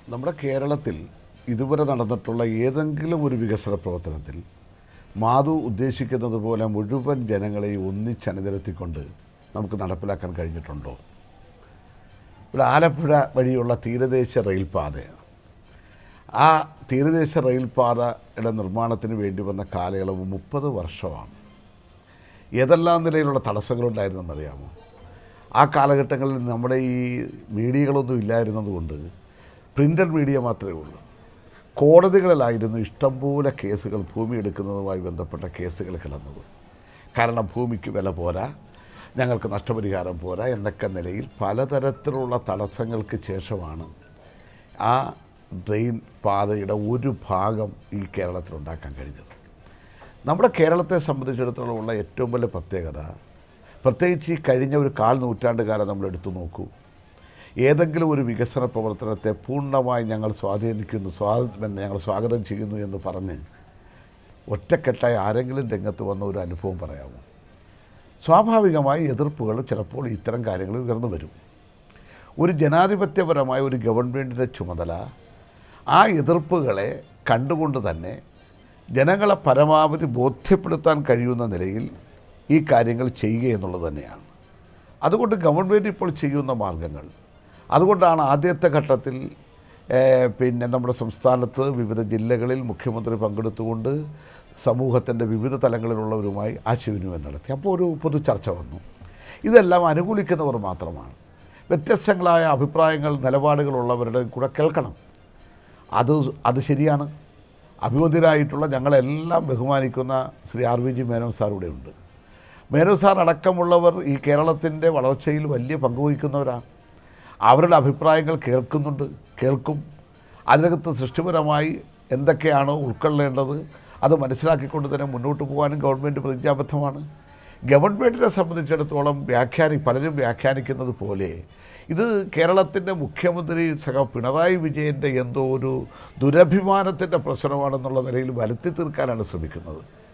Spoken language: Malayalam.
നമ്മുടെ കേരളത്തിൽ ഇതുവരെ നടന്നിട്ടുള്ള ഏതെങ്കിലും ഒരു വികസന പ്രവർത്തനത്തിൽ മാധു ഉദ്ദേശിക്കുന്നത് പോലെ മുഴുവൻ ജനങ്ങളെയും ഒന്നിച്ചണിനിരത്തിക്കൊണ്ട് നമുക്ക് നടപ്പിലാക്കാൻ കഴിഞ്ഞിട്ടുണ്ടോ ഇവിടെ ആലപ്പുഴ വഴിയുള്ള തീരദേശ റെയിൽപാത ആ തീരദേശ റെയിൽപാതയുടെ നിർമ്മാണത്തിന് വേണ്ടി വന്ന കാലയളവ് മുപ്പത് വർഷമാണ് ഏതെല്ലാം നിലയിലുള്ള തടസ്സങ്ങളുണ്ടായിരുന്നെന്നറിയാമോ ആ കാലഘട്ടങ്ങളിൽ നമ്മുടെ ഈ മീഡിയകളൊന്നും ഇല്ലായിരുന്നതുകൊണ്ട് പ്രിൻ്റഡ് മീഡിയ മാത്രമേ ഉള്ളൂ കോടതികളിലായിരുന്നു ഇഷ്ടംപോലെ കേസുകൾ ഭൂമി എടുക്കുന്നതുമായി ബന്ധപ്പെട്ട കേസുകൾ കിടന്നത് കാരണം ഭൂമിക്ക് വില പോരാ ഞങ്ങൾക്ക് നഷ്ടപരിഹാരം പോരാ എന്നൊക്കെ നിലയിൽ പലതരത്തിലുള്ള തടസ്സങ്ങൾക്ക് ശേഷമാണ് ആ ട്രെയിൻ പാതയുടെ ഒരു ഭാഗം ഈ കേരളത്തിൽ ഉണ്ടാക്കാൻ കഴിഞ്ഞത് നമ്മുടെ കേരളത്തെ സംബന്ധിച്ചിടത്തോളം ഉള്ള ഏറ്റവും വലിയ പ്രത്യേകത പ്രത്യേകിച്ച് ഈ കഴിഞ്ഞ ഒരു കാൽ നൂറ്റാണ്ട് കാലം നമ്മൾ എടുത്തു നോക്കൂ ഏതെങ്കിലും ഒരു വികസന പ്രവർത്തനത്തെ പൂർണ്ണമായി ഞങ്ങൾ സ്വാധീനിക്കുന്നു സ്വാ ഞങ്ങൾ സ്വാഗതം ചെയ്യുന്നു എന്ന് പറഞ്ഞ് ഒറ്റക്കെട്ടായി ആരെങ്കിലും രംഗത്ത് വന്ന ഒരു അനുഭവം പറയാമോ സ്വാഭാവികമായി എതിർപ്പുകൾ ചിലപ്പോൾ ഇത്തരം കാര്യങ്ങൾ ഉയർന്നു വരും ഒരു ജനാധിപത്യപരമായ ഒരു ഗവൺമെൻറ്റിൻ്റെ ചുമതല ആ എതിർപ്പുകളെ കണ്ടുകൊണ്ട് തന്നെ ജനങ്ങളെ പരമാവധി ബോധ്യപ്പെടുത്താൻ കഴിയുന്ന നിലയിൽ ഈ കാര്യങ്ങൾ ചെയ്യുക എന്നുള്ളത് തന്നെയാണ് അതുകൊണ്ട് ഗവൺമെൻറ് ഇപ്പോൾ ചെയ്യുന്ന മാർഗങ്ങൾ അതുകൊണ്ടാണ് ആദ്യത്തെ ഘട്ടത്തിൽ ഏഹ്, പിന്നെ നമ്മുടെ സംസ്ഥാനത്ത് വിവിധ ജില്ലകളിൽ മുഖ്യമന്ത്രി പങ്കെടുത്തുകൊണ്ട് സമൂഹത്തിൻ്റെ വിവിധ തലങ്ങളിലുള്ളവരുമായി ആശയവിനിമയം നടത്തി അപ്പോൾ ഒരു പൊതു ചർച്ച വന്നു ഇതെല്ലാം അനുകൂലിക്കുന്നവർ മാത്രമാണ് വ്യത്യസ്തങ്ങളായ അഭിപ്രായങ്ങൾ നിലപാടുകളുള്ളവരുടെ കൂടെ കേൾക്കണം അത് അത് ശരിയാണ് അഭിമതരായിട്ടുള്ള ഞങ്ങളെല്ലാം ബഹുമാനിക്കുന്ന Shri R V G Menon sir ഇവിടെ ഉണ്ട് മേനോൻ സാർ അടക്കമുള്ളവർ ഈ കേരളത്തിൻ്റെ വളർച്ചയിൽ വലിയ പങ്കുവഹിക്കുന്നവരാണ് അവരുടെ അഭിപ്രായങ്ങൾ കേൾക്കുന്നുണ്ട് കേൾക്കും അതിനകത്ത് സൃഷ്ടിപരമായി എന്തൊക്കെയാണോ ഉൾക്കൊള്ളേണ്ടത് അത് മനസ്സിലാക്കിക്കൊണ്ട് തന്നെ മുന്നോട്ട് പോകാനും ഗവൺമെൻറ് പ്രതിജ്ഞാബദ്ധമാണ് ഗവൺമെൻറ്റിനെ സംബന്ധിച്ചിടത്തോളം വ്യാഖ്യാനി പലരും വ്യാഖ്യാനിക്കുന്നത് പോലെ ഇത് കേരളത്തിൻ്റെ മുഖ്യമന്ത്രി സഹ പിണറായി വിജയൻ്റെ എന്തോ ഒരു ദുരഭിമാനത്തിൻ്റെ പ്രശ്നമാണെന്നുള്ള നിലയിൽ വരുത്തി തീർക്കാനാണ് ശ്രമിക്കുന്നത്